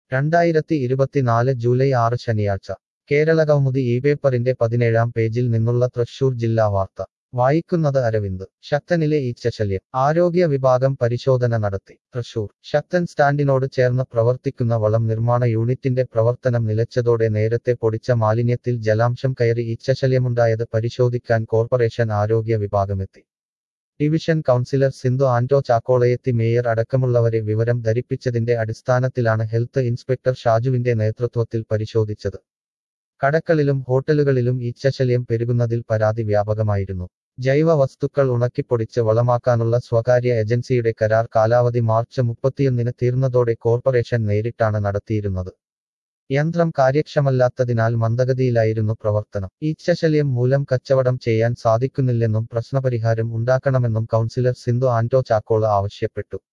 രണ്ടായിരത്തി ഇരുപത്തിനാല് ജൂലൈ ആറ് ശനിയാഴ്ച കേരളകൗമുദി ഈ പേപ്പറിന്റെ പതിനേഴാം പേജിൽ നിന്നുള്ള തൃശൂർ ജില്ലാ വാർത്ത വായിക്കുന്നത് അരവിന്ദ് ശക്തനിലെ ഈച്ചശല്യം ആരോഗ്യ വിഭാഗം പരിശോധന നടത്തി തൃശൂർ ശക്തൻ സ്റ്റാൻഡിനോട് ചേർന്ന് പ്രവർത്തിക്കുന്ന വളം നിർമ്മാണ യൂണിറ്റിന്റെ പ്രവർത്തനം നിലച്ചതോടെ നേരത്തെ പൊടിച്ച മാലിന്യത്തിൽ ജലാംശം കയറി ഈച്ചശല്യമുണ്ടായത് പരിശോധിക്കാൻ കോർപ്പറേഷൻ ആരോഗ്യ വിഭാഗമെത്തി ഡിവിഷൻ കൗൺസിലർ സിന്ധു ആന്റോ ചാക്കോളയെത്തി മേയർ അടക്കമുള്ളവരെ വിവരം ധരിപ്പിച്ചതിന്റെ അടിസ്ഥാനത്തിലാണ് ഹെൽത്ത് ഇൻസ്പെക്ടർ ഷാജുവിന്റെ നേതൃത്വത്തിൽ പരിശോധിച്ചത് കടക്കളിലും ഹോട്ടലുകളിലും ഈച്ചശല്യം പെരുകുന്നതിൽ പരാതി വ്യാപകമായിരുന്നു ജൈവ വസ്തുക്കൾ ഉണക്കിപ്പൊടിച്ച് വളമാക്കാനുള്ള സ്വകാര്യ ഏജൻസിയുടെ കരാർ കാലാവധി മാർച്ച് മുപ്പത്തിയൊന്നിന് തീർന്നതോടെ കോർപ്പറേഷൻ നേരിട്ടാണ് നടത്തിയിരുന്നത് യന്ത്രം കാര്യക്ഷമല്ലാത്തതിനാൽ മന്ദഗതിയിലായിരുന്നു പ്രവർത്തനം ഈച്ചശല്യം മൂലം കച്ചവടം ചെയ്യാൻ സാധിക്കുന്നില്ലെന്നും പ്രശ്നപരിഹാരം ഉണ്ടാക്കണമെന്നും കൗൺസിലർ സിന്ധു ആന്റോ ചാക്കോള ആവശ്യപ്പെട്ടു